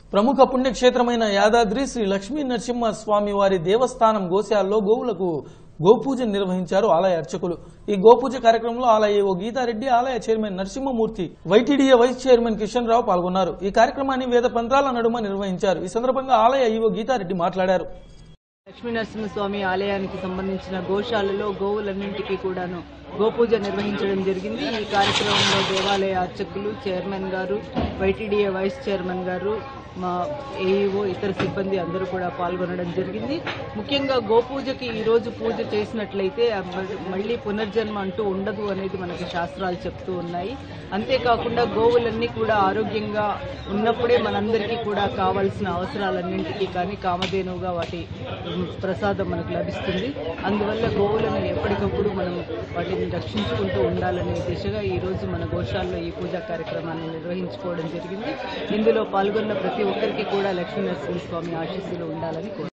ప్రముఖ పుణ్యక్షేత్రమైన యాదాద్రి శ్రీ లక్ష్మీ నరసింహ స్వామి వారి దేవస్థానం గోశాలలో గోవులకు గోపూజ నిర్వహించారు ఆలయ అర్చకులు ఈ గోపూజ కార్యక్రమంలో ఆలయ ఓ గీతారెడ్డి ఆలయ chairman Narasimhamurthy YTDA vice chairman Kishan Rao పాల్గొన్నారు ఈ కార్యక్రమాన్ని వేద పంత్రాల నడుమ నిర్వహించారు ఈ సందర్భంగా ఆలయ ఈవో గీతారెడ్డి మాట్లాడారు లక్ష్మీ నరసింహస్వామి ఆలయానికి సంబంధించిన గోశాలలో గోవులన్నింటికీ కూడాను గోపూజ నిర్వహించడం జరిగింది ఈ కార్యక్రమంలో దేవాలయ అర్చకులు చైర్మన్ గారు వైటీడీఏ వైస్ చైర్మన్ గారు మా ఏఈఓ ఇతర సిబ్బంది అందరూ కూడా పాల్గొనడం జరిగింది ముఖ్యంగా గోపూజకి ఈ రోజు పూజ చేసినట్లయితే ఆ మ- మళ్ళీ పునర్జన్మ అంటూ ఉండదు అనేది మనకి శాస్త్రాలు చెప్తూ ఉన్నాయి అంతేకాకుండా గోవులన్నీ కూడా ఆరోగ్యంగా ఉన్నప్పుడే మనందరికీ కూడా కావాల్సిన అవసరాలన్నింటికీ కానీ కామధేనువుగా వాటి ఉమ్, ప్రసాదం మనకు లభిస్తుంది అందువల్ల గోవులను ఎప్పటికప్పుడు మనం వాటిని రక్షించుకుంటూ ఉండాలనే దిశగా ఈ రోజు మన గోశాలలో ఈ పూజా కార్యక్రమాన్ని నిర్వహించుకోవడం జరిగింది ఇందులో పాల్గొన్న ప్రతి ఒక్కరికి కూడా లక్ష్మీ నరసింహస్వామి ఆశీస్సులు ఉండాలని కోరు